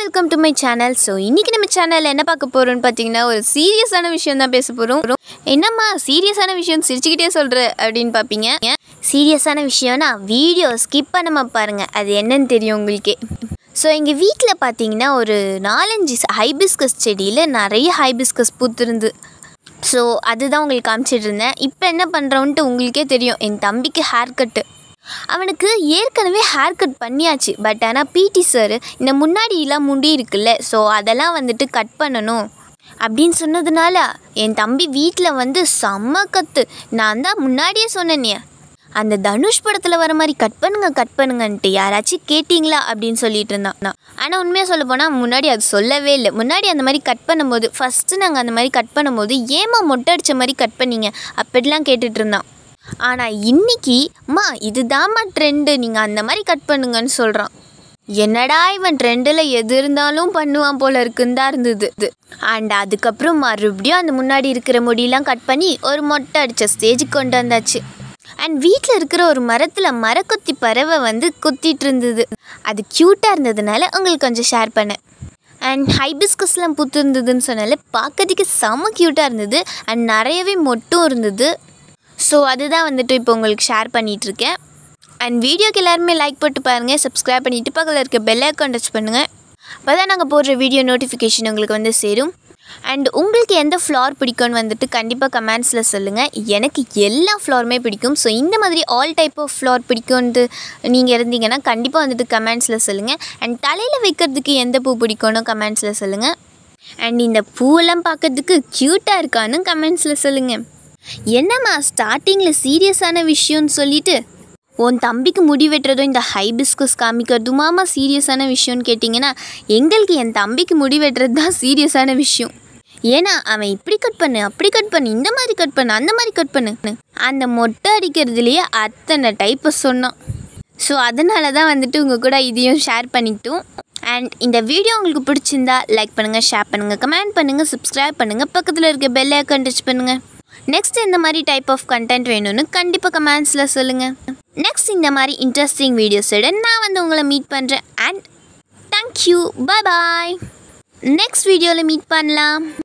welcome to my channel so இன்றைக்கி நம்ம சேனலில் என்ன பார்க்க போகிறோம்னு பார்த்தீங்கன்னா ஒரு சீரியஸான விஷயம் தான் பேச போகிறோம் என்னம்மா சீரியஸான விஷயம் சிரிச்சுக்கிட்டே சொல்கிற அப்படின்னு பார்ப்பீங்க சீரியஸான விஷயம்னா வீடியோ ஸ்கிப் பண்ணாம பாருங்கள் அது என்னன்னு தெரியும் உங்களுக்கே ஸோ எங்கள் வீட்டில் பார்த்தீங்கன்னா ஒரு நாலஞ்சு ஹைபிஸ்கஸ் செடியில் நிறைய ஹைபிஸ்கஸ் பூத்திருந்து ஸோ அதுதான் உங்களுக்கு காமிச்சிட்டு இருந்தேன் இப்போ என்ன பண்ணுறோன்ட்டு உங்களுக்கே தெரியும் என் தம்பிக்கு ஹேர் கட்டு அவனுக்கு ஏற்கனவே ஹேர் கட் பண்ணியாச்சு பட் ஆனால் பிடி சார் இந்த முன்னாடிலாம் முடி இருக்குல்ல ஸோ அதெல்லாம் வந்துட்டு கட் பண்ணணும் அப்படின்னு சொன்னதுனால என் தம்பி வீட்டில் வந்து செம்ம கத்து நான் தான் முன்னாடியே சொன்னேனே அந்த தனுஷ் படத்தில் வர மாதிரி கட் பண்ணுங்க கட் பண்ணுங்கன்ட்டு யாராச்சும் கேட்டிங்களா அப்படின்னு சொல்லிட்டு இருந்தான் ஆனால் உண்மையாக சொல்ல போனால் முன்னாடி அது சொல்லவே இல்லை முன்னாடி அந்த மாதிரி கட் பண்ணும்போது ஃபஸ்ட்டு நாங்கள் அந்த மாதிரி கட் பண்ணும்போது ஏமா மொட்டை அடித்த மாதிரி கட் பண்ணீங்க அப்படிலாம் கேட்டுட்டு இருந்தான் ஆனால் இன்னைக்கு அம்மா இதுதாம்மா ட்ரெண்டு நீங்கள் அந்த மாதிரி கட் பண்ணுங்கன்னு சொல்கிறான் என்னடா இவன் ட்ரெண்டில் எது இருந்தாலும் பண்ணுவான் போல இருக்குன்னு தான் இருந்தது அண்ட் அதுக்கப்புறம் மறுபடியும் அந்த முன்னாடி இருக்கிற முடியெல்லாம் கட் பண்ணி ஒரு மொட்டை அடித்த ஸ்டேஜுக்கு கொண்டு வந்தாச்சு அண்ட் வீட்டில் இருக்கிற ஒரு மரத்தில் மரக்கொத்தி பறவை வந்து கொத்திட்டு இருந்தது அது க்யூட்டாக இருந்ததுனால உங்களுக்கு கொஞ்சம் ஷேர் பண்ணேன் அண்ட் ஹைபிஸ்கஸ்லாம் பூத்து இருந்ததுன்னு சொன்னால பார்க்கறதுக்கு செம க்யூட்டாக இருந்தது அண்ட் நிறையவே மொட்டும் இருந்தது ஸோ அதுதான் வந்துட்டு இப்போ உங்களுக்கு ஷேர் பண்ணிகிட்ருக்கேன் அண்ட் வீடியோக்கு எல்லாருமே லைக் போட்டு பாருங்கள் சப்ஸ்கிரைப் பண்ணிவிட்டு பக்கத்தில் இருக்க பெல் ஐக்கான் டச் பண்ணுங்கள் அப்போ தான் நாங்கள் போடுற வீடியோ நோட்டிஃபிகேஷன் உங்களுக்கு வந்து சேரும் அண்ட் உங்களுக்கு எந்த ஃப்ளார் பிடிக்கும்னு வந்துட்டு கண்டிப்பாக கமெண்ட்ஸில் சொல்லுங்கள் எனக்கு எல்லா ஃப்ளாருமே பிடிக்கும் ஸோ இந்த மாதிரி ஆல் டைப் ஆஃப் ஃப்ளார் பிடிக்கும்ன்ட்டு நீங்கள் இருந்தீங்கன்னா கண்டிப்பாக வந்துட்டு கமெண்ட்ஸில் சொல்லுங்கள் அண்ட் தலையில் வைக்கிறதுக்கு எந்த பூ பிடிக்கும்னு கமெண்ட்ஸில் சொல்லுங்கள் அண்ட் இந்த பூவெல்லாம் பார்க்கறதுக்கு க்யூட்டாக இருக்கான்னு கமெண்ட்ஸில் சொல்லுங்கள் என்னம்மா ஸ்டார்டிங்கில் சீரியஸான விஷயம்னு சொல்லிட்டு உன் தம்பிக்கு முடி வெட்டுறதும் இந்த ஹைபிஸ்கஸ் காமிக்கிறதுமாமா சீரியஸான விஷயம்னு கேட்டிங்கன்னா எங்களுக்கு என் தம்பிக்கு முடி வெட்டுறது தான் சீரியஸான விஷயம் ஏன்னா அவன் இப்படி கட் பண்ணு அப்படி கட் பண்ணு இந்த மாதிரி கட் பண்ணு அந்த மாதிரி கட் பண்ணு அந்த மொட்டை அடிக்கிறதுலையே அத்தனை டைப்பை சொன்னான் ஸோ அதனால தான் வந்துட்டு உங்கள் கூட இதையும் ஷேர் பண்ணிக்கிட்டோம் அண்ட் இந்த வீடியோ உங்களுக்கு பிடிச்சிருந்தா லைக் பண்ணுங்கள் ஷேர் பண்ணுங்கள் கமெண்ட் பண்ணுங்கள் சப்ஸ்கிரைப் பண்ணுங்கள் பக்கத்தில் இருக்க பெல் ஐக்கான் டச் பண்ணுங்கள் நெக்ஸ்ட் இந்த மாதிரி டைப் ஆஃப் கண்டென்ட் வேணும்னு கண்டிப்பாக கமெண்ட்ஸில் சொல்லுங்கள் நெக்ஸ்ட் இந்த மாதிரி இன்ட்ரெஸ்டிங் வீடியோஸோட நான் வந்து உங்களை மீட் பண்ணுறேன் and thank you bye bye next வீடியோவில் மீட் பண்ணலாம்